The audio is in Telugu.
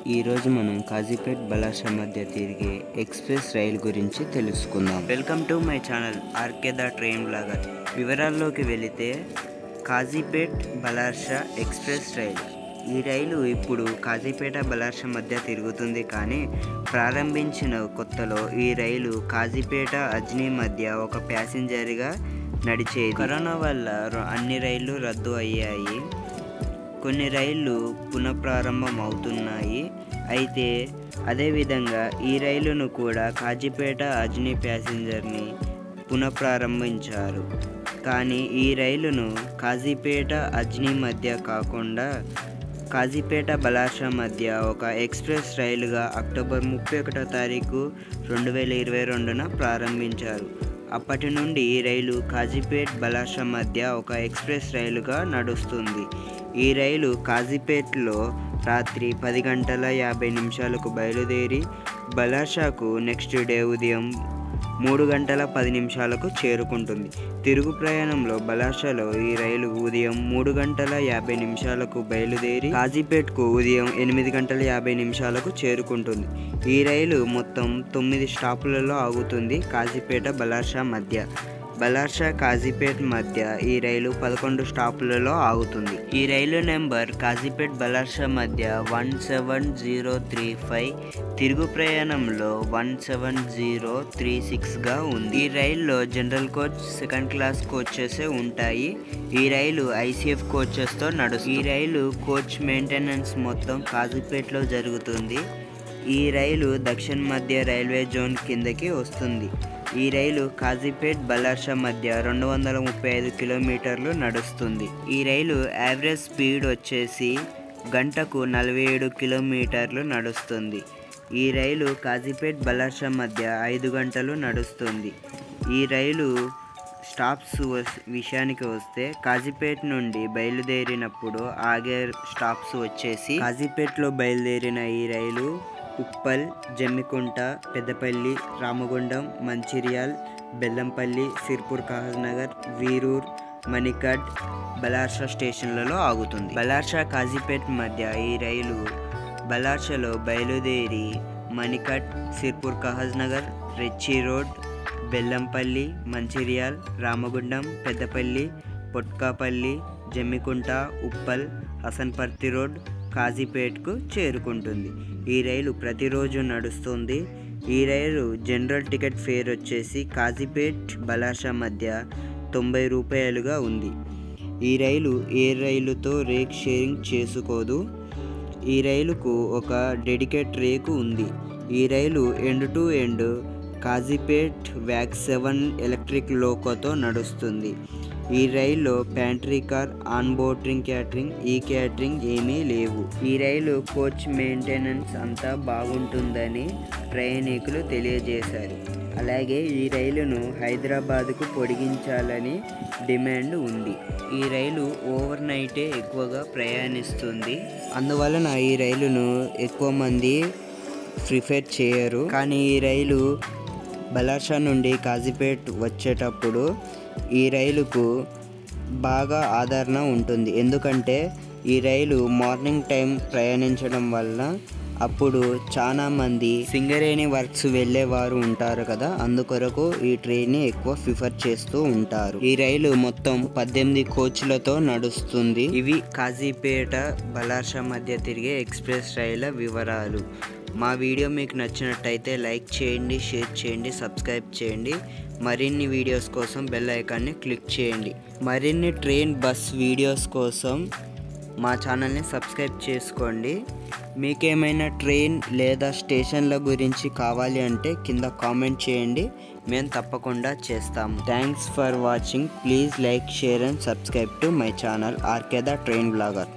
ఈరోజు మనం కాజీపేట్ బలాషా మధ్య తిరిగే ఎక్స్ప్రెస్ రైలు గురించి తెలుసుకుందాం welcome to my channel RK the train blogger వివరాల్లోకి వెళితే కాజీపేట్ బలాషా ఎక్స్ప్రెస్ రైలు ఈ రైలు ఇప్పుడు కాజీపేట బలాషా మధ్య తిరుగుతుంది కానీ ప్రారంభించిన కొత్తలో ఈ రైలు కాజీపేట అజ్నీ మధ్య ఒక ప్యాసింజర్గా నడిచేది కరోనా వల్ల రొ- అన్ని రైళ్లు రద్దు అయ్యాయి కొన్ని రైళ్లు పునఃప్రారంభం అవుతున్నాయి అయితే అదేవిధంగా ఈ రైలును కూడా కాజీపేట అజ్నీ ప్యాసింజర్ని పునఃప్రారంభించారు కానీ ఈ రైలును కాజీపేట అజ్నీ మధ్య కాకుండా కాజీపేట బలాషా మధ్య ఒక ఎక్స్ప్రెస్ రైలుగా అక్టోబర్ ముప్పై ఒకటో తారీఖు రెండు వేల ఇరవై రెండున ప్రారంభించారు అప్పటి నుండి ఈ రైలు కాజీపేట్ బలాషా మధ్య ఒక ఎక్స్ప్రెస్ రైలుగా నడుస్తుంది ఈ రైలు కాజీపేట్లో రాత్రి పది గంటల యాభై నిమిషాలకు బయలుదేరి బలాషాకు నెక్స్ట్ డే ఉదయం మూడు గంటల పది నిమిషాలకు చేరుకుంటుంది తిరుగు ప్రయాణంలో బలాషాలో ఈ రైలు ఉదయం మూడు గంటల యాభై నిమిషాలకు బయలుదేరి కాజీపేట్కు ఉదయం ఎనిమిది గంటల యాభై నిమిషాలకు చేరుకుంటుంది ఈ రైలు మొత్తం తొమ్మిది స్టాపులలో ఆగుతుంది కాజీపేట బలాషా మధ్య బలార్షా కాజీపేట్ మధ్య ఈ రైలు పదకొండు స్టాపులలో ఆగుతుంది ఈ రైలు నెంబర్ కాజీపేట్ బలార్షా మధ్య one seven zero three five తిరుగు ప్రయాణంలో వన్ సెవెన్ జీరో త్రీ సిక్స్గా ఉంది ఈ రైల్లో general coach second class coaches ఉంటాయి ఈ రైలు ఐసీఎఫ్ కోచెస్తో నడుస్తుంది ఈ రైలు కోచ్ మెయింటెనెన్స్ మొత్తం కాజీపేట్లో జరుగుతుంది ఈ రైలు దక్షిణ మధ్య రైల్వే జోన్ కిందకి వస్తుంది ఈ రైలు కాజీపేట్ బలార్షా మధ్య రెండు వందల ముప్పై ఐదు కిలోమీటర్లు నడుస్తుంది ఈ రైలు యావరేజ్ స్పీడ్ వచ్చేసి గంటకు నలభై ఏడు కిలోమీటర్లు నడుస్తుంది ఈ రైలు కాజీపేట్ బలార్షా మధ్య ఐదు గంటలు నడుస్తుంది ఈ రైలు స్టాప్స్ వస్- విషయానికి వస్తే కాజీపేట్ నుండి బయలుదేరినప్పుడు ఆగే స్టాప్స్ వచ్చేసి కాజీపేట్లో బయలుదేరిన ఈ రైలు ఉప్పల్ జమ్మికుంట పెద్దపల్లి రామగుండం మంచిర్యాల్ బెల్లంపల్లి సిర్పూర్ కాగజ్ నగర్ వీరూర్ మణికడ్ బలార్షా స్టేషన్లలో ఆగుతుంది బలార్షా కాజీపేట్ మధ్య ఈ రైలు బలార్షాలో బయలుదేరి Manikgarh Sirpur Kagaznagar Rechni road Bellampalli Mancherial Ramagundam Peddapalli Potkapalli Jammikunta Uppal Hasanparthy road కాజీపేట్కు చేరుకుంటుంది ఈ రైలు ప్రతిరోజు నడుస్తుంది ఈ రైలు జనరల్ టికెట్ ఫేర్ వచ్చేసి కాజీపేట్ బలాషా మధ్య తొంభై రూపాయలుగా ఉంది ఈ రైలు ఏ రైలుతో రేక్ షేరింగ్ చేసుకోదు ఈ రైలుకు ఒక డెడికేట్ రేకు ఉంది ఈ రైలు ఎండ్ టు ఎండ్ కాజీపేట్ వ్యాక్ సెవెన్ ఎలక్ట్రిక్ లోకోతో నడుస్తుంది ఈ రైల్లో pantry car on boarding catering ఈ క్యాటరింగ్ ఏమీ లేవు ఈ రైలు కోచ్ మెయింటెనెన్స్ అంతా బాగుంటుందని ప్రయాణికులు తెలియజేశారు అలాగే ఈ రైలును హైదరాబాద్కు పొడిగించాలని డిమాండ్ ఉంది ఈ రైలు ఓవర్ నైటే ఎక్కువగా ప్రయాణిస్తుంది అందువలన ఈ రైలును ఎక్కువ మంది ప్రిఫర్ చేయరు కానీ ఈ రైలు బలాషా నుండి కాజీపేట్ వచ్చేటప్పుడు ఈ రైలుకు బాగా ఆదరణ ఉంటుంది ఎందుకంటే ఈ రైలు మార్నింగ్ టైం ప్రయాణించడం వల్ల అప్పుడు చాలా మంది సింగరేణి వర్క్స్ వెళ్ళేవారు ఉంటారు కదా అందుకొరకు ఈ ట్రైన్ని ఎక్కువ ప్రిఫర్ చేస్తూ ఉంటారు ఈ రైలు మొత్తం పద్దెనిమిది కోచ్లతో నడుస్తుంది ఇవి కాజీపేట బలార్షా మధ్య తిరిగే ఎక్స్ప్రెస్ రైళ్ల వివరాలు మా వీడియో మీకు నచ్చినట్టయితే లైక్ చేయండి షేర్ చేయండి సబ్స్క్రైబ్ చేయండి మరిన్ని వీడియోస్ కోసం బెల్ ఐకాన్ని క్లిక్ చేయండి మరిన్ని ట్రైన్ బస్ వీడియోస్ కోసం మా ఛానల్ని సబ్స్క్రైబ్ చేసుకోండి మీకేమైనా ట్రైన్ లేదా స్టేషన్ల గురించి కావాలి అంటే కింద కామెంట్ చేయండి మేము తప్పకుండా చేస్తాము thanks for watching please like share and subscribe to my channel RK the train blogger